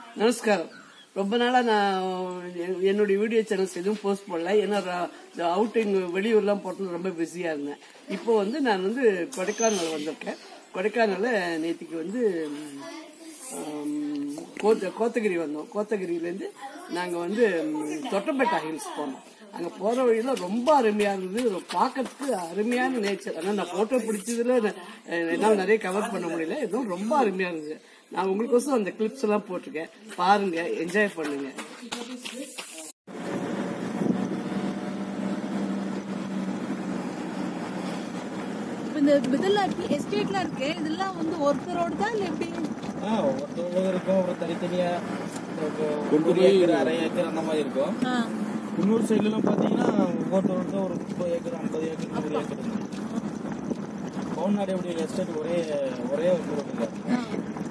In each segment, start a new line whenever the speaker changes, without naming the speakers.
நமஸ்காரம் ரொம்ப நாளா நான் என்- என்னுடைய வீடியோ சேனல்ஸ் எதுவும் போஸ்ட் பண்ணல ஏன்னா அவுட்டிங் வெளியூர்லாம் போட்டு ரொம்ப பிஸியா இருந்தேன் இப்போ வந்து நான் வந்து கொடைக்கானல் வந்திருக்கேன் கொடைக்கானல்ல நேத்திக்கு வந்து ம், கோத்த கோத்தகிரி வந்தோம் கோத்தகிரியிலேருந்து நாங்கள் வந்து ம், தொட்டபெட்டா ஹில்ஸ் போனோம் அங்கே போகிற வழியில ரொம்ப அருமையாக இருந்தது பார்க்கறதுக்கு அருமையான நேச்சர் ஆனால் நான் ஃபோட்டோ பிடிச்சதுல நான், அஹ், என்னால் நிறைய கவர் பண்ண முடியல எதுவும் ரொம்ப அருமையாக இருந்தது நான் உங்களுக்கோசம் அந்த கிளிப்ஸ் எல்லாம் போட்டிருக்கேன் பாருங்க என்ஜாய் பண்ணுங்க
இப்ப இந்த இதெல்லாம் எஸ்டேட்லாம் இருக்கு இதெல்லாம் வந்து ஒருத்தரோட தான் இல்ல எப்படி
ஆ ஒருத்தவங்க இருக்கும் அப்புறம் தனித்தனியா ஒரு ஏக்கர் அரை ஏக்கர் அந்த மாதிரி இருக்கும்
ஆ,
இன்னொரு சைடுலாம் பாத்தீங்கன்னா ஒவ்வொருத்தவருக்கும் ஒரு முப்பது ஏக்கர் ஐம்பது ஏக்கர் நூறு ஏக்கர் இருக்கும் பவுன்நாடு எப்படி எஸ்டேட் ஒரே ஒரே இருக்குங்க
ஆ.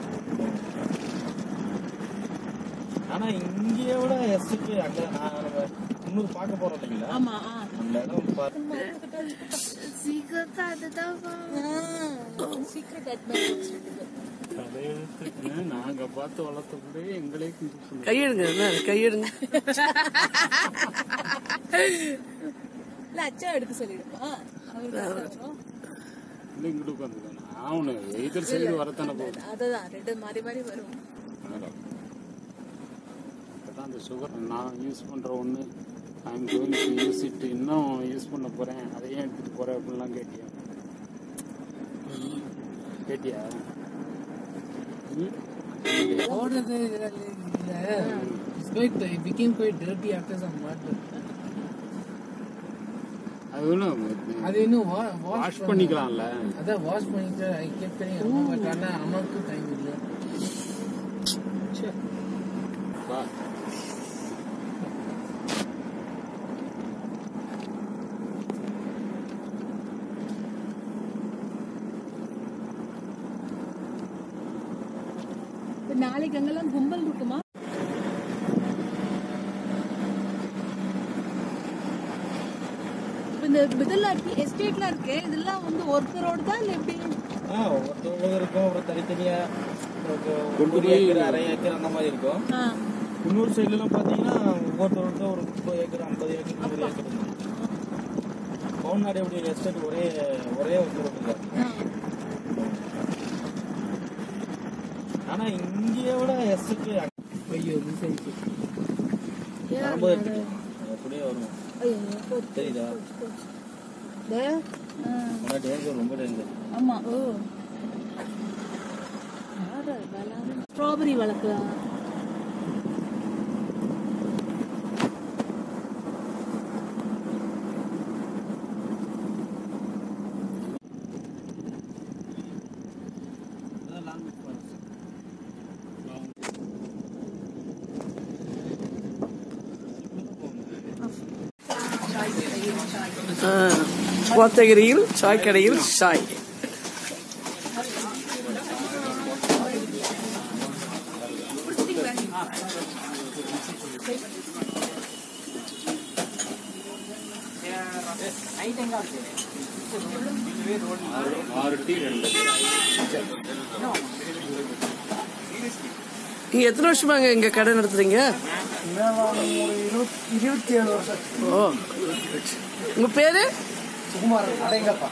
ஆனா இங்கேயே விட எஸ்டேட் அங்க நான் நம்ம இன்னொரு பார்க்க போறோம் இல்லைங்களா
ஆமா ஆ.
அந்த இடம் பா-
ஆ, secret admirer.
நாங்க பார்த்து வளர்த்தபடி எங்களே கொஞ்சம் சொல்லுங்க
கையெடுங்க என்ன, கையெடுங்க
இல்ல அச்சா எடுக்க சொல்லிடுமா அவருக்கு
இல்லை இங்கிட்டு உட்காந்துக்கணும் அவனு எதிர் சைடு வரத்தானே போகுது
அதுதான் ரெண்டு மாறி மாறி வரும்
இப்பதான் அந்த சுகர் நான் யூஸ் பண்ற ஒண்ணு I'm going to use it இன்னும் யூஸ் பண்ண போறேன் அதை ஏன் எடுத்துட்டு போற அப்படின்லாம் கேட்டியா கேட்டியா ம்?
ஓடுறது இதெல்லாம் இல்ல it's quite it became quite dirty after some water
அது ஒன்றும்
அது இன்னும் வா- wash
வாஷ் பண்ணிக்கலாம்ல
அதான் வாஷ் பண்ணிட்டு ஐ கேப் பண்ணி அம்மா பட் ஆனா அம்மாவுக்கு டைம் இல்லை
வா
இப்ப நாளைக்கு அங்கெல்லாம் கும்பல் இருக்குமா இப்ப இந்த இதெல்லாம் எஸ்டேட்லாம் இருக்கு இதெல்லாம் வந்து ஒருத்தரோட தான் இல்ல எப்படி
ஆ ஒருத்தவங்க இருக்கும் அப்புறம் தனித்தனியா ஒரு ஏக்கர் அரை ஏக்கர் அந்த மாதிரி இருக்கும்
ஆ,
இன்னொரு சைடுலாம் பாத்தீங்கன்னா ஒவ்வொருத்தவருக்கும் ஒரு முப்பது ஏக்கர் ஐம்பது ஏக்கர் நூறு ஏக்கர் இருக்கும் பவுன்நாடு எப்படி எஸ்டேட் ஒரே ஒரே இருக்குங்க
ஆ.
ஆனா இங்கேயே விட எஸ்டேட்
ஐயோ மிஸ் ஆயிடுச்சு
வரும்போது எடுத்துக்கலாம். அப்படியே வரும்
ஐயோ, போச்சு,
தெரியுதா
போச்சு. டே, ஆ,
ஆனா டேஞ்சர் ரொம்ப டேஞ்சர்
ஆமா ஓ ஸ்ட்ராபெரி வளர்க்கலாம்
ஆ, கோத்தகிரியில் சாய் கடையில் சாய்
ஆறு டீ ரெண்டு
நீங்க எத்தனை வருஷமாங்க இங்க கடை நடத்துறீங்க
இருபத்தி ஏழு வருஷம்
ஓ உங்க பேரு
சுகுமார் அடைங்கப்பா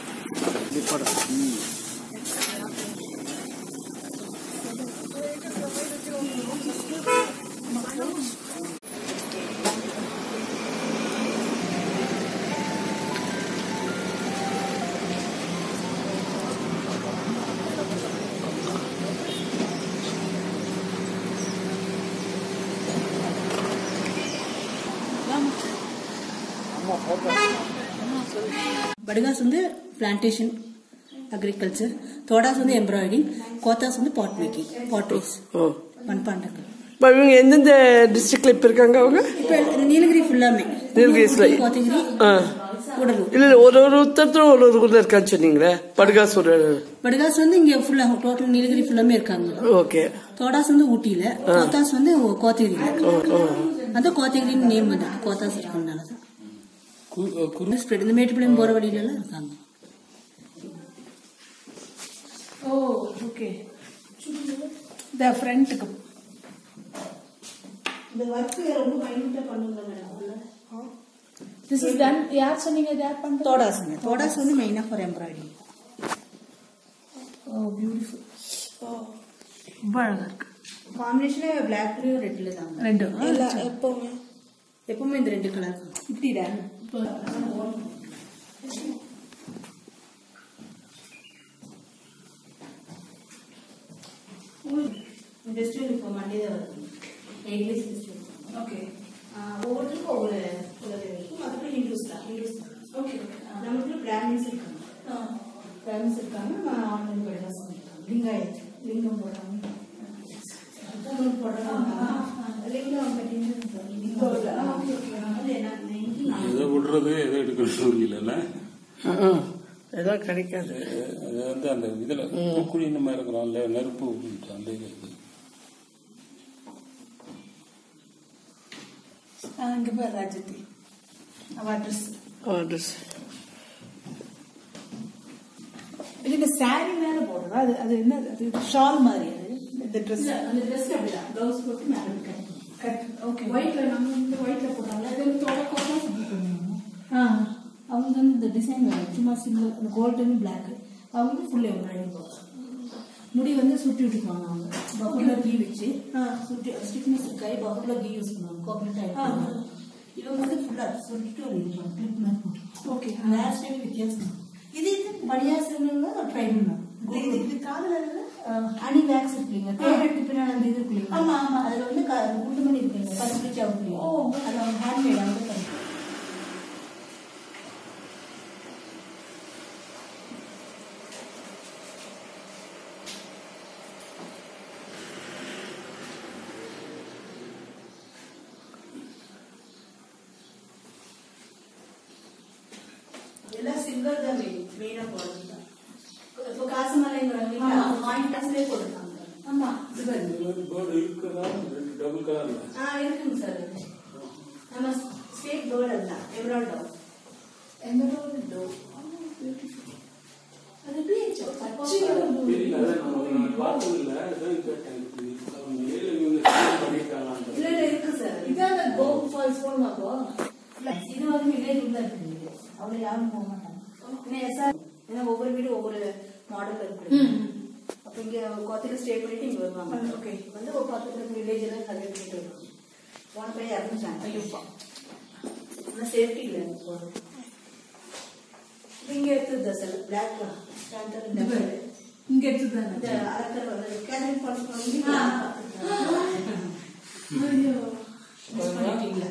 படுகாஸ் வந்து பிளான்டேஷன் அக்ரிகல்ச்சர் தோடாஸ் வந்து எம்ப்ராய்டிங் கோத்தாஸ் வந்து பாட் மேக்கிங் பாட்ரிஸ்
ஓ
மண்பாண்டங்கள்
இப்போ இவங்க எந்தெந்த டிஸ்ட்ரிக்ட்ல இப்ப இருக்காங்க அவங்க
இப்போ நீலகிரி ஃபுல்லாமே
நீலகிரிஸ்ல
கோத்தகிரி
ஆ
கூடலூர்
இல்ல இல்ல ஒரு ஒரு உத்தரத்துல ஒரு ஒரு ஊர்ல இருக்கான்னு சொன்னீங்களே படுகாஸ் ஒரு
படுகாஸ் வந்து இங்க ஃபுல்லா டோட்டல் நீலகிரி ஃபுல்லாமே இருக்காங்க
ஓகே
தோடாஸ் வந்து ஊட்டியில கோத்தாஸ் வந்து கோத்தகிரியில அந்த கோத்தகிரின்னு நேம் வந்து கோத்தாஸ் இருக்கனால தான் ஸ்ப்ரெட் இந்த மேட்டுப்பாளையம் போற வழியில எல்லாம் இருக்காங்க
ஓ ஓகே இந்த ஃப்ரண்ட்டுக்கு
இந்த ஒர்க் ரொம்ப மைனூட்டா பண்ணுங்க மேடம்
திஸ் இஸ் டன் யார் சொன்னீங்க இது யார் பண்றது
தோடாஸுங்க தோடாஸ் வந்து மெயினா ஃபார் எம்ப்ராய்டிங்
ஓ பியூட்டிஃபுல் ரொம்ப அழகா இருக்கு
காம்பினேஷனே பிளாக்லயும் ரெட்ல தாங்க
ரெண்டு
எப்பவுமே எப்பவுமே இந்த ரெண்டு கலர் தான்
இப்படிடா
ஃபெஸ்டிவல் இப்போ மண்டே தான் வருது எயிட் டேஸ் ஃபெஸ்டிவல்
ஓகே
ஒவ்வொருத்தருக்கும் ஒவ்வொரு குலதெய்வம் இருக்கும் மற்றபடி ஹிந்துஸ் தான் ஹிந்துஸ் தான் ஓகே நமக்கு பிராமின்ஸ் இருக்காங்க பிராமின்ஸ் இருக்காங்க நான் ஆன்லைன் கூட தான் சொல்லியிருக்காங்க லிங்காயத் லிங்கம் போடுறாங்க பூணூல் போடுறாங்க லிங்கம்
எதை விடுறது எதை எடுக்கணும் புரியல
ஏதோ கிடைக்காது
அது வந்து அந்த இதுல பூக்குழி இந்த மாதிரி இருக்கிறோம்ல நெருப்பு அப்படின்ட்டு அந்த இது
இங்க பாரு ராஜதி அவ அட்ரஸ்
ட்ரெஸ்
இது இந்த சாரி மேல போடுறதா அது அது என்ன அது ஷால் மாதிரி அது இந்த ட்ரெஸ்
அந்த ட்ரெஸ் அப்படிதான் ப்ளவுஸ் போட்டு மேலே கட்
கட் ஓகே
ஒயிட்ல நம்ம வந்து ஒயிட்ல போடுறாங்க அது வந்து தொடக்கம் சுத்தி பண்ணுவாங்க
ஆ
அவங்க வந்து இந்த டிசைன் வேணும் சும்மா சிங்கிள் அந்த கோல்டன் பிளாக் அவங்க வந்து ஃபுல் எம்ப்ராய்டிங் போடுறாங்க முடி வந்து சுட்டி விட்டுக்குவாங்க அவங்க பஃபர்ல கீ வச்சு சுட்டி ஸ்டிஃப்னஸ் கை பஃபர்ல கீ யூஸ் பண்ணுவாங்க கோகனட் ஆயில் இவங்க வந்து ஃபுல்லா சுட்டிட்டு ஒரு கிளிப் மாதிரி போட்டு
ஓகே
ஹேர் ஸ்டைல் வித்தியாசம் இது இது பனியாசனங்க ட்ரை பண்ணுவோம்
இது இது காதுல
அனி வேக்ஸ் இருக்குங்க தேர் எடுத்து பின்னாடி அந்த இது இருக்குல்லைங்க
ஆமா, ஆமா.
அதுல வந்து க- குண்டு மணி இருக்குங்க பத்து சாவு
ஓ.
அது அவங்க ஹேண்ட்மேட் அவங்க பண்ணி எல்லாம் சில்வர் தான் மெயின் மெயினா போடுறது தான் இப்போ காசு மலைங்கிறாங்க பாயிண்ட் காசுலேயே போட்டுருக்காங்க ஆமா இது பாருங்க.
பேர்டு இருக்குதா ரெண்டு டபுள் கலர்ல
ஆ இருக்குங்க சார் நம்ம ஸ்டேட் பேர்ட் அதுதான் எம்ராய்ட் டாக்
எமரால்டு டோ
அது எப்படி ஆச்சு?
தெரியல அதான் நம்ம நான் பார்த்தது இல்ல அதான் கேட்டேன் இப்படி அவங்க ஏழு இவங்க select பண்ணிருக்காங்க
இல்ல இல்ல இருக்கு சார்
இதான் அந்த கோபு ஃபால்ஸ் போகணுமா அப்போ
இது வந்து வில்லேஜ் உள்ள இருக்கு அவ்வளவு யாரும் போக மாட்டாங்க ஏன்னா எஸ்ஆர் ஏன்னா ஒவ்வொரு வீடு ஒவ்வொரு மாடல் இருக்கு அப்ப இங்க கோத்தையில ஸ்டே பண்ணிட்டு இங்க வருவாங்க ஓகே வந்து ஒரு பக்கத்துல வில்லேஜ் எல்லாம் சர்வே பண்ணிட்டு வருவாங்க போன போய் இறந்துட்டாங்க ஐயோப்பா ஆனா சேஃப்டி இல்லை போறது இங்க எடுத்தது சார் பிளாக் ஸ்டாண்டர் இந்த
இங்க எடுத்துதானே
இந்த அரக்கர் வந்து கேதரிங் ஃபால்ஸ் வந்து பண்ணிட்டீங்களா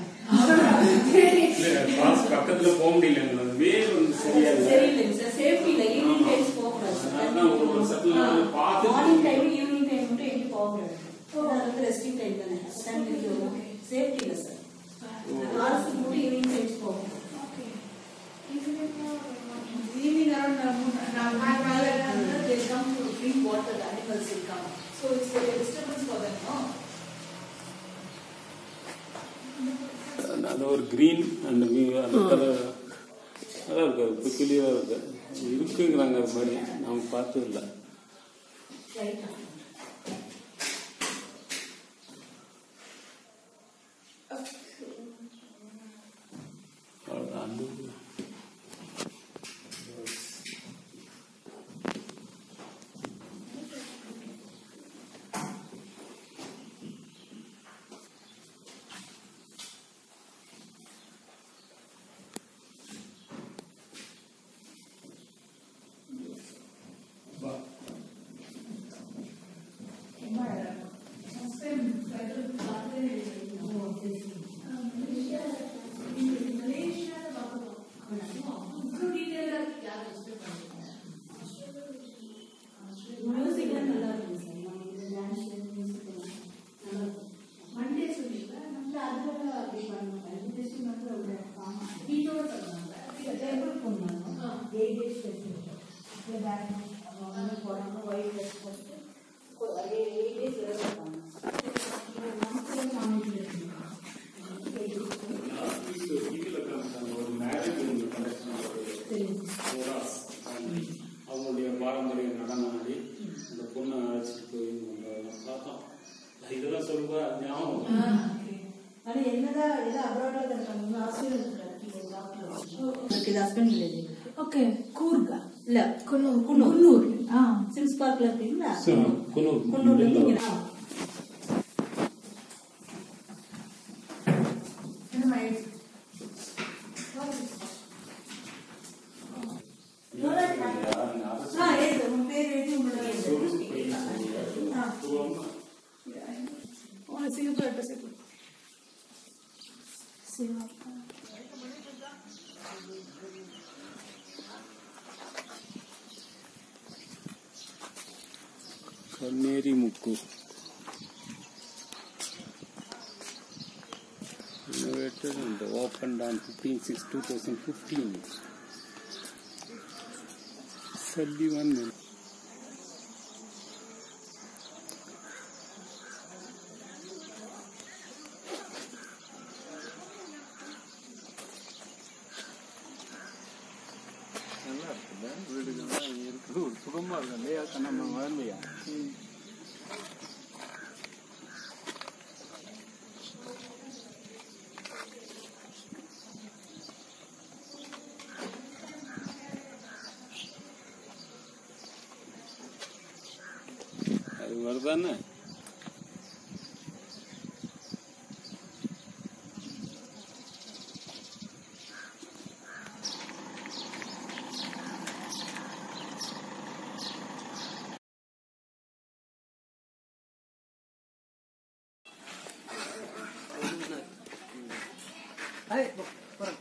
பாஸ் பக்கத்துல போக முடியல வேர் வந்து சரியா இல்ல
சரியில்லைங்க சார் சேஃப்டி இல்லை ஈவினிங் டைம்ஸ் போகக்கூடாது
அதான் ஒரு ஒரு சட்டில் பார்த்து
மார்னிங் டைம் ஈவினிங் டைம் மட்டும் எங்கேயும் போகக்கூடாது அது வந்து ரெஸ்டிங் டைம் தானே டைம் சேஃப்டி இல்லை சார் ஆர்எஸ்க்கு மட்டும் ஈவினிங் டைம்ஸ் போகும்
ஈவினிங் அரௌண்ட் நான் மேல they come to drink water the animals will come so it's a disturbance for them no
அது ஒரு கிரீன் அண்ட் அந்த கலர் நல்லா இருக்கு அது பெக்குலியரா இருக்கு இருக்குங்கிறாங்க அது மாதிரி நாம பார்த்தது இல்லை அந்த
மியூசிக் நல்லா இருக்கும் சார் நம்ம இந்த டான்ஸ் மியூசிக் நல்லா இருக்கும் மண்டே சொல்லிங்களா நம்ம அதெல்லாம் அப்படி பண்ண மாட்டாங்க ஜஸ்ட் மட்டும் ஒரு ஆமா வீட்டோட பண்ணுவாங்க டேபிள் பண்ணுவாங்க எயிட் டேஸ் ஃபெஸ்டிவல் இல்லை பேக் அவங்க வந்து போடுறாங்க ஒயிட் ட்ரெஸ் போட்டு எயிட் டேஸ் வேறு இருப்பாங்க நமக்கு நாமினேட் இருக்குங்க
ஒரு மேரேஜ் ஒன்று கண்டக்ட் கோராஸ் அவங்களுடைய பாரம்பரிய நடனம் ஆடி அந்த பொண்ணை அழைச்சிட்டு போய் நம்ம பார்த்தோம் இதெல்லாம் சொல்லுவா ஞாபகம்
ஆனா என்னதான் ஏதோ அப்ராட்ல இருக்காங்க ஆஸ்திரேலியா இருக்கிற டாக்டர் இது ஹஸ்பண்ட் வில்லேஜ்
ஓகே கூர்கா
இல்ல
குன்னூர்
குன்னூர்
ஆ
சிம்ஸ் பார்க்ல இருக்கீங்களா
குன்னூர்.
குன்னூர்ல இருந்து இங்க ஆ.
என்னம்மா இது?
ஆ எழுது உன் பேர் எழுதி உங்களோட
உன சிங்கப்பூர் அட்ரஸ் கொடு சிவப்பா
கண்ணேரி முக்கு innovated and opened on 15 6 2015 Sullivan Mill.
நல்லா இருக்குல்ல வீடுகள்லாம் இருக்குது ஒரு சுகமா இருக்கு இல்லையா நம்ம வாழ்மையா
அது வருதானே
ஹாய், போ, போறேன்.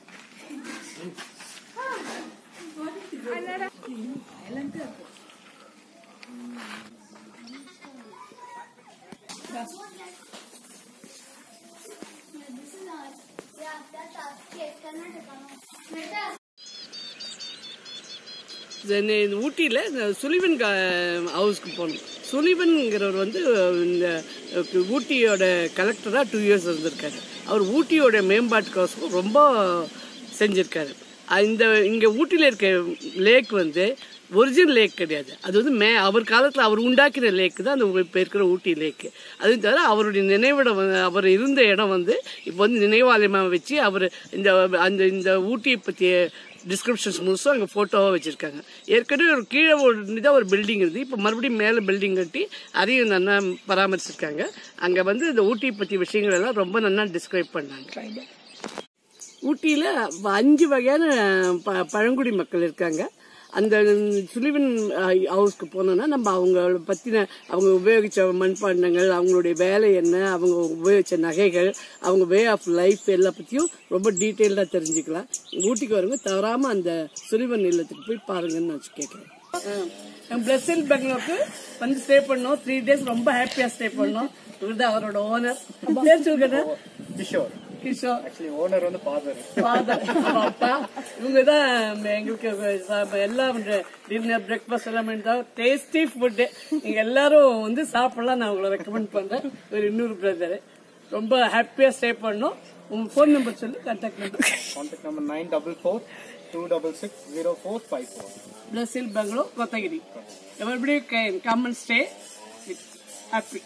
தென் இந்த ஊட்டியில் இந்த சுலிவன் கா- ஹவுஸ்க்கு போனோம் சுலிவன்கிறவர் வந்து இந்த ஊட்டியோட கலெக்டராக டூ இயர்ஸ் இருந்திருக்காரு அவர் ஊட்டியோட மேம்பாட்டுக்கோசரம் ரொம்ப செஞ்சிருக்காரு அஹ் இந்த இங்கே ஊட்டியில் இருக்க லேக் வந்து ஒரிஜினல் லேக் கிடையாது அது வந்து மே அவர் காலத்தில் அவர் உண்டாக்கின லேக் தான் அந்த இப்போ இருக்கிற ஊட்டி லேக்கு அதுவும் தவிர அவருடைய நினைவிடம் வந்து அவர் இருந்த இடம் வந்து இப்போ வந்து நினைவாலயமாக வச்சு அவர் இந்த அந்த இந்த ஊட்டியை பற்றிய டிஸ்கிரிப்ஷன்ஸ் முழுசும் அங்கே ஃபோட்டோவாக வச்சுருக்காங்க ஏற்கனவே ஒரு கீழே ஒரு தான் ஒரு பில்டிங் இருந்து இப்போ மறுபடியும் மேலே பில்டிங் கட்டி அதையும் நல்லா பராமரிச்சிருக்காங்க அங்கே வந்து இந்த ஊட்டி பற்றி விஷயங்கள் எல்லாம் ரொம்ப நல்லா டிஸ்கிரைப் பண்ணாங்க ஊட்டியில் அஞ்சு வகையான ப பழங்குடி மக்கள் இருக்காங்க அந்த சுலிவன் ஹவுஸ்க்கு போனோம்னா நம்ம அவங்கள பற்றின அவங்க உபயோகித்த மண்பாண்டங்கள் அவங்களுடைய வேலை என்ன அவங்க உபயோகித்த நகைகள் அவங்க வே ஆஃப் லைஃப் எல்லாம் பற்றியும் ரொம்ப டீட்டெயில்டாக தெரிஞ்சுக்கலாம் ஊட்டிக்கு வரவங்க தவறாமல் அந்த சுலிவன் இல்லத்துக்கு போய் பாருங்கன்னு நான் கேட்குறேன் பிளஸில் பெங்களூருக்கு வந்து ஸ்டே பண்ணோம் த்ரீ டேஸ் ரொம்ப ஹாப்பியாக ஸ்டே பண்ணோம் இவர் தான் அவரோட ஓனர் பேர் சொல்லுங்க
கிஷோர்
கிஷோர்
ஆக்சுவலி ஓனர் வந்து ஃபாதர்
father, அப்பா இவங்க தான் எங்களுக்கு ச- எல்லாம் டின்னர் பிரேக்ஃபாஸ்ட் எல்லாமே டேஸ்டி ஃபுட்டு நீங்க எல்லாரும் வந்து சாப்பிடலாம் நான் உங்களை ரெக்கமெண்ட் பண்றேன் ஒரு இன்னொரு பிரதர் ரொம்ப ஹாப்பியா ஸ்டே பண்ணோம் உங்க ஃபோன் நம்பர் சொல்லி contact number
contact number nine double four two double six zero four five four
பிளஸில் Bangalore Kotagiri everybody come and stay with happy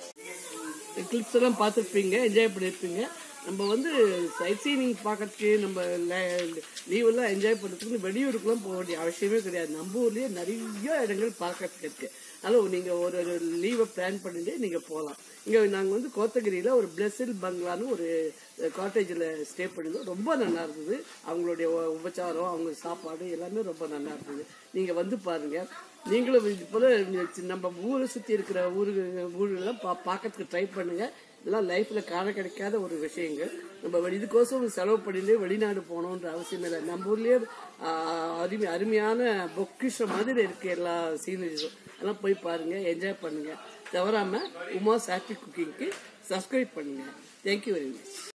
clips எல்லாம் பார்த்துருப்பீங்க என்ஜாய் பண்ணியிருப்பீங்க நம்ம வந்து சைட் சீனிங் பார்க்கறதுக்கு நம்ம லீவெல்லாம் என்ஜாய் பண்ணுறதுக்கு வெளியூருக்குலாம் போக வேண்டிய அவசியமே கிடையாது நம்ம ஊர்லேயே நிறைய இடங்கள் பார்க்கறதுக்கு இருக்கு அதனால் நீங்கள் ஒரு ஒரு லீவை பிளான் பண்ணிட்டு நீங்கள் போகலாம் இங்கே நாங்கள் வந்து கோத்தகிரியில் ஒரு பிளஸில் பங்களான்னு ஒரு காட்டேஜில் ஸ்டே பண்ணியிருந்தோம் ரொம்ப நல்லா இருந்தது அவங்களுடைய உ- உபச்சாரம் அவங்க சாப்பாடு எல்லாமே ரொம்ப நல்லா இருந்தது நீங்கள் வந்து பாருங்கள் நீங்களும் இது போல நம்ம ஊரை சுற்றி இருக்கிற ஊரு ஊர்களெல்லாம் பா பார்க்கறதுக்கு ட்ரை பண்ணுங்க இதெல்லாம் லைஃப்ல காண கிடைக்காத ஒரு விஷயங்கள் நம்ம வெளி- இதுக்கோசரம் செலவு பண்ணிட்டு வெளிநாடு போகணுன்ற அவசியம் இல்லை நம்ம ஊர்லயே ஆஹ், அருமை அருமையான பொக்கிஷம் மாதிரி இருக்கு எல்லா சீனரிஸும் அதெல்லாம் போய் பாருங்க என்ஜாய் பண்ணுங்க தவறாம உமா ஹாப்பி குக்கிங்க்கு சப்ஸ்கிரைப் பண்ணுங்க தேங்க்யூ வெரி மச்